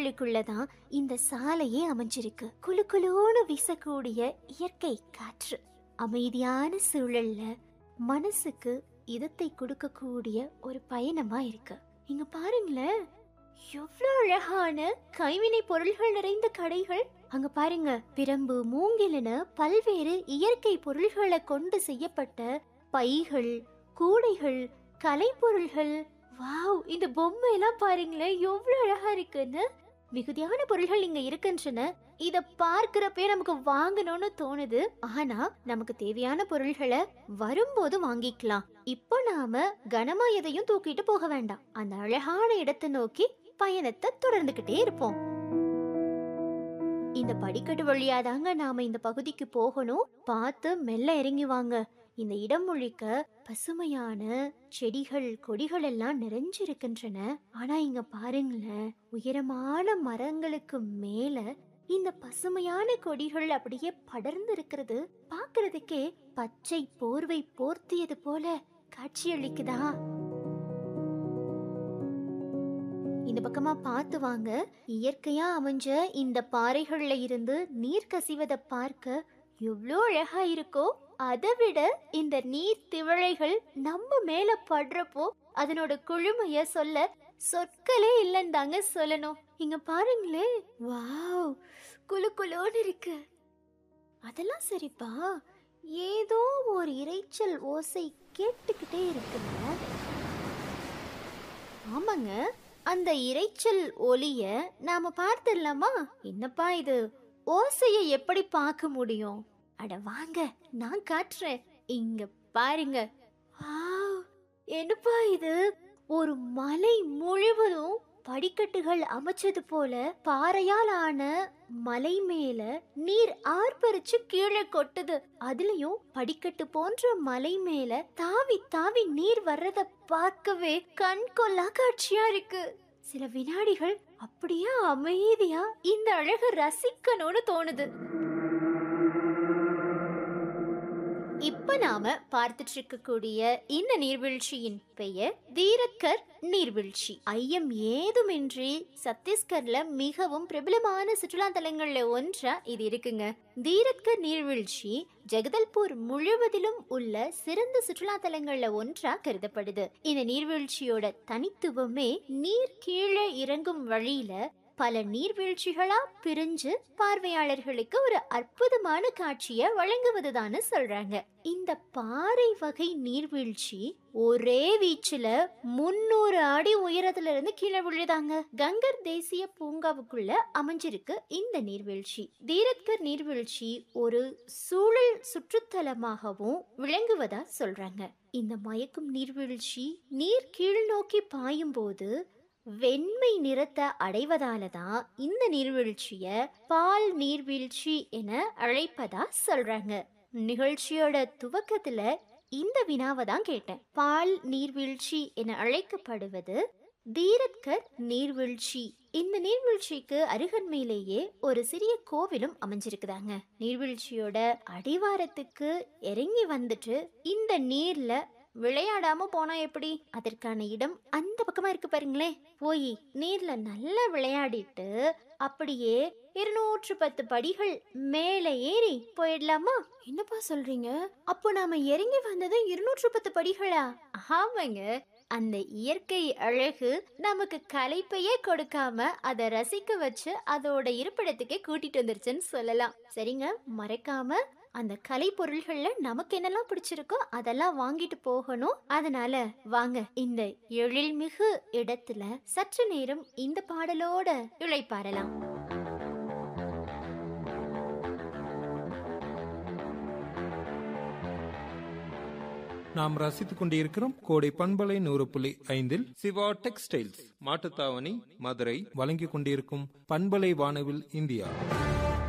சூழலுக்குள்ளதான் இந்த சாலையே அமைஞ்சிருக்கு குளு குளுன்னு வீசக்கூடிய இயற்கை காற்று அமைதியான சூழல்ல மனசுக்கு இதத்தை கொடுக்கக்கூடிய ஒரு பயணமா இருக்கு இங்க பாருங்களேன் எவ்வளவு அழகான கைவினை பொருள்கள் நிறைந்த கடைகள் அங்க பாருங்க பிரம்பு மூங்கில்னு பல்வேறு இயற்கை பொருள்களை கொண்டு செய்யப்பட்ட பைகள் கூடைகள் கலைப்பொருள்கள் வாவ் இந்த பொம்மை எல்லாம் பாருங்களேன் எவ்வளவு அழகா இருக்குன்னு மிகுதியான பொருள்கள் இங்க இருக்கின்றன இத பார்க்கிறப்பே நமக்கு வாங்கணும்னு தோணுது ஆனா நமக்கு தேவையான பொருள்களை வரும்போது வாங்கிக்கலாம் இப்போ நாம கனமா எதையும் தூக்கிட்டு போக வேண்டாம் அந்த அழகான இடத்தை நோக்கி பயணத்தை தொடர்ந்துகிட்டே இருப்போம் இந்த படிக்கட்டு வழியா தாங்க நாம இந்த பகுதிக்கு போகணும் பார்த்து மெல்ல இறங்கி வாங்க இந்த இடம் முழிக்க பசுமையான செடிகள் கொடிகள் எல்லாம் நிறைஞ்சிருக்கின்றன ஆனா இங்க பாருங்களேன் உயரமான மரங்களுக்கு மேல இந்த பசுமையான கொடிகள் அப்படியே படர்ந்து இருக்கிறது பார்க்கிறதுக்கே பச்சை போர்வை போர்த்தியது போல காட்சியளிக்குதா இந்த பக்கமா பார்த்து வாங்க இயற்கையா அமைஞ்ச இந்த பாறைகள்ல இருந்து நீர் கசிவதை பார்க்க எவ்வளோ அழகா இருக்கோ அதை விட இந்த நீர் திவழைகள் நம்ம மேல படுறப்போ அதனோட குழுமைய சொல்ல சொற்களே இல்லைன்னு தாங்க சொல்லணும் இங்க பாருங்களே வாவ் குளு குளுன்னு இருக்கு அதெல்லாம் சரிப்பா ஏதோ ஒரு இரைச்சல் ஓசை கேட்டுக்கிட்டே இருக்குல்ல ஆமாங்க அந்த இரைச்சல் ஒலிய நாம பார்த்துடலாமா என்னப்பா இது ஓசையை எப்படி பார்க்க முடியும் அட வாங்க நான் காட்டுறேன் இங்க பாருங்க வாவ், என்னப்பா இது ஒரு மலை முழுவதும் படிக்கட்டுகள் அமைச்சது போல பாறையால் ஆன மலை மேல நீர் ஆர்ப்பரிச்சு கீழே கொட்டுது அதுலயும் படிக்கட்டு போன்ற மலை மேல தாவி தாவி நீர் வர்றத பார்க்கவே கண் கொள்ளா காட்சியா இருக்கு சில வினாடிகள் அப்படியே அமைதியா இந்த அழக ரசிக்கணும்னு தோணுது இப்ப நாம பார்த்துட்டு இருக்கக்கூடிய இந்த நீர்வீழ்ச்சியின் பெயர் தீரக்கர் நீர்வீழ்ச்சி ஐயம் ஏதுமின்றி சத்தீஸ்கர்ல மிகவும் பிரபலமான சுற்றுலா தலங்கள்ல ஒன்றா இது இருக்குங்க தீரத்கர் நீர்வீழ்ச்சி ஜெகதல்பூர் முழுவதிலும் உள்ள சிறந்த சுற்றுலா தலங்கள்ல ஒன்றா கருதப்படுது இந்த நீர்வீழ்ச்சியோட தனித்துவமே நீர் கீழே இறங்கும் வழியில பல நீர்வீழ்ச்சிகளா பிரிஞ்சு பார்வையாளர்களுக்கு ஒரு அற்புதமான காட்சியை வழங்குவதுதான்னு சொல்றாங்க இந்த பாறை வகை நீர்வீழ்ச்சி ஒரே வீச்சுல முன்னூறு அடி உயரத்துல இருந்து கீழே விழுதாங்க கங்கர் தேசிய பூங்காவுக்குள்ள அமைஞ்சிருக்கு இந்த நீர்வீழ்ச்சி தீரத்கர் நீர்வீழ்ச்சி ஒரு சூழல் சுற்றுத்தலமாகவும் விளங்குவதா சொல்றாங்க இந்த மயக்கும் நீர்வீழ்ச்சி நீர் கீழ் நோக்கி பாயும் போது வெண்மை நிறத்தை அடைவதால தான் இந்த நீர்வீழ்ச்சிய பால் நீர்வீழ்ச்சி என அழைப்பதா சொல்றாங்க நிகழ்ச்சியோட துவக்கத்துல இந்த வினாவை தான் கேட்டேன் பால் நீர்வீழ்ச்சி என அழைக்கப்படுவது தீரத்கர் நீர்வீழ்ச்சி இந்த நீர்வீழ்ச்சிக்கு அருகன்மையிலேயே ஒரு சிறிய கோவிலும் அமைஞ்சிருக்குதாங்க நீர்வீழ்ச்சியோட அடிவாரத்துக்கு இறங்கி வந்துட்டு இந்த நீர்ல விளையாடாம போனா எப்படி அதற்கான இடம் அந்த பக்கமா இருக்கு பாருங்களேன் போய் நீர்ல நல்லா விளையாடிட்டு அப்படியே இருநூற்று பத்து படிகள் மேலே ஏறி போயிடலாமா என்னப்பா சொல்றீங்க அப்போ நாம இறங்கி வந்தது இருநூற்று பத்து படிகளா ஆமாங்க அந்த இயற்கை அழகு நமக்கு கலைப்பையே கொடுக்காம அதை ரசிக்க வச்சு அதோட இருப்பிடத்துக்கே கூட்டிட்டு வந்துருச்சுன்னு சொல்லலாம் சரிங்க மறக்காம அந்த கலை பொருள்கள்ல நமக்கு என்னெல்லாம் பிடிச்சிருக்கோ அதெல்லாம் வாங்கிட்டு போகணும் அதனால வாங்க இந்த எழில்மிகு இடத்துல சற்று நேரம் இந்த பாடலோட இளைப்பாறலாம் நாம் ரசித்துக் கொண்டிருக்கிறோம் கோடை பண்பலை நூறு புள்ளி ஐந்தில் சிவா டெக்ஸ்டைல்ஸ் மாட்டுத்தாவணி மதுரை வழங்கிக் கொண்டிருக்கும் பண்பலை வானவில் இந்தியா